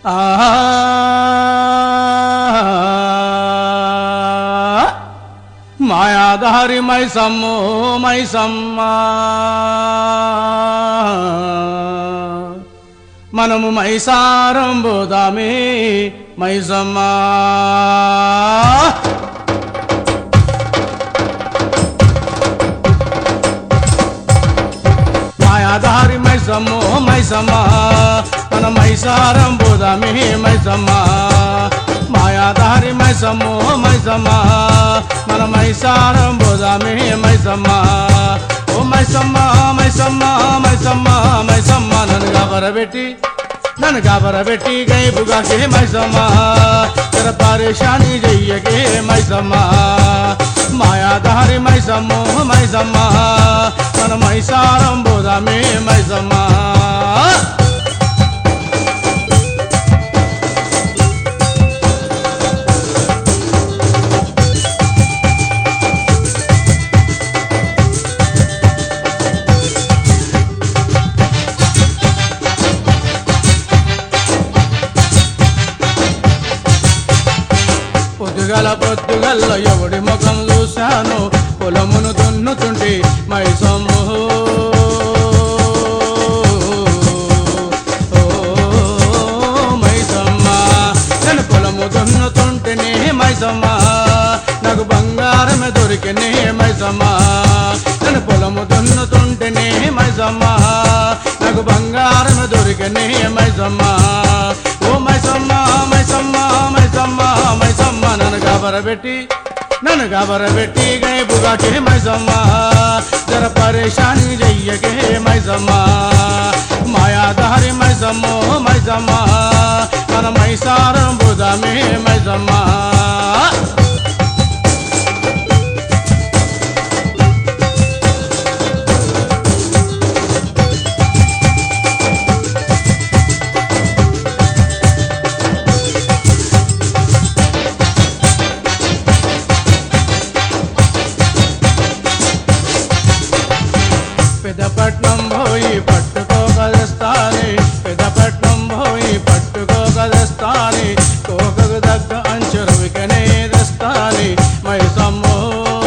మాయాధారి మైసమ్ము మైసమ్మ మనము మైసారం పోదామే మైసమ్మ మాయాధారి మైసమ్ము మైసమ్మ మన మైసారం పోదామే మైసమ్మ మాయాధారి మైసమ్ము మైసమ్మ మన మైసారం పోదామే మైసమ్మ ఓ మైసమ్మ మైసమ్మ మైసమ్మ మైసమ్మ నన్ను కాబరబెట్టి నన్ను కాబరబెట్టి గైబుగాకే మైసమ్మ తెర పరేషాని చెయ్యకే మైసమ్మ మాయాధారి మైసమ్ము మైసమ్మ మన మైసారం పోదామే మైసమ్మ పొద్దుగల పొద్దుగల్ల ఎవడి ముఖం చూశాను పొలమును దున్నుతుంటే మైసమ్ము ఓ, మైసమ్మ నేను పొలము దున్నుతుంటేనే మైసమ్మ నాకు బంగారమే దొరికినే మైసమ్మ నేను పొలము దున్నుతుంటేనే మైసమ్మ నాకు బంగారమే దొరికినే మైసమ్మ ఓ మైసమ్మ మైసమ్మ మైసమ్మ మైసమ్మ నన్ను కాబరబెట్టి నన్ను కాబరబెట్టి గైబుగాకే మైసమ్మ జర పరేషాని చెయ్యకే మైసమ్మ మాయాదారి మైసమ్మ మైసమ్మ మన మైసారం బుధమే మైసమ్మ పెద్దపట్నం పోయి పట్టుకోగలుస్తాని పెద్దపట్నం పోయి పట్టుకోగలుస్తాని కోకకు దగ్గ అంచురువికనే తెస్తాని మైసమ్మో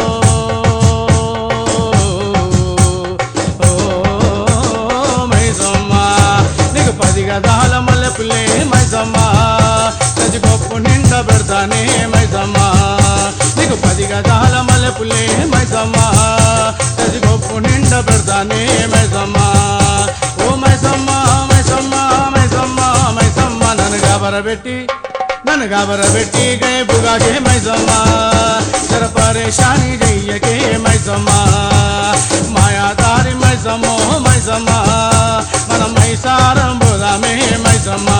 ఓ మైసమ్మ నీకు పది గదాల మల్లెపులే మైసమ్మ గది పప్పు నిండా పెడతానే మైసమ్మ నీకు పది గదాల మల్లెపులే మైసమ్మ గది పప్పు నిండా పెడతానే మైసమ్మ ఓ మైసమ్మ మైసమ్మ మైసమ్మ మైసమ్మ నన్ను కాబరబెట్టి నన్ను కాబరబెట్టి గైబుగాకే మైసమ్మ జర పరేషాని చెయ్యకే మైసమ్మ మాయాదారి మైసమ్మో మైసమ్మ మన మైసారం బుధమే మైసమ్మ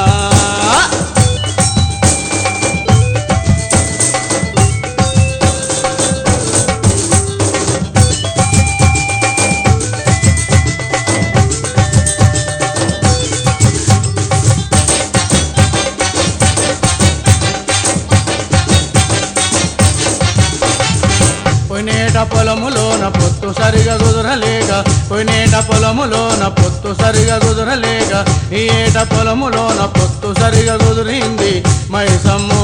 పోయినేట పొలములోన పొత్తు సరిగా కుదరలేక పోయినేట పొలములోన పొత్తు సరిగా కుదరలేక ఈ ఏట పొలములోన పొత్తు సరిగా కుదిరింది మైసమ్ము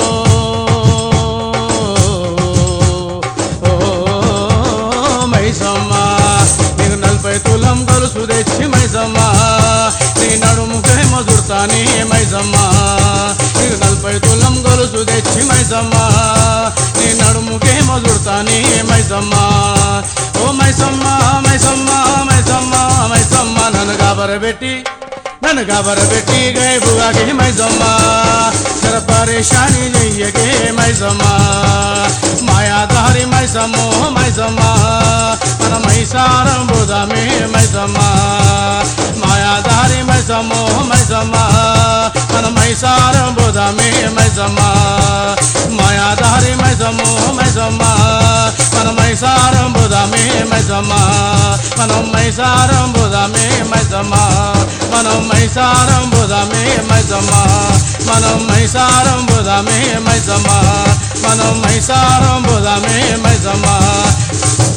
ఓ మైసమ్మ నీకు నలభై తులం గొలుసు తెచ్చి మైసమ్మ నీ నడుముకే మధుర్తాని మైసమ్మ నీకు నలభై తులం గొలుసు తెచ్చి మైసమ్మ నీ నడుముకే మధుర్తాని మైసమ్మ ఓ మైసమ్మ మైసమ్మ మైసమ్మ మైసమ్మ నన్ను కాబరబెట్టి నన్ను కాబరబెట్టి గైబుగాకి మైసమ్మ జర పరేషాని చెయ్యకే మైసమ్మ మాయాదారి మైసమ్మో మైసమ్మ మన మైసారం బుధమే మైసమ్మ మాయాదారి మైసమ్మో మైసమ్మ మన మైసారం బుధమే మైసమ్మ మాయాదారి మైసమ్మో మైసమ్మ మన మైసారం బుధమే మైసమ్మ మనం మైసారం బుధమే మైసమ్మ మనం మైసారం బుధమే మైసమ్మ మనం మైసారం బుధమే మైసమ్మ మనం మైసారం బుధమే మైసమ్మ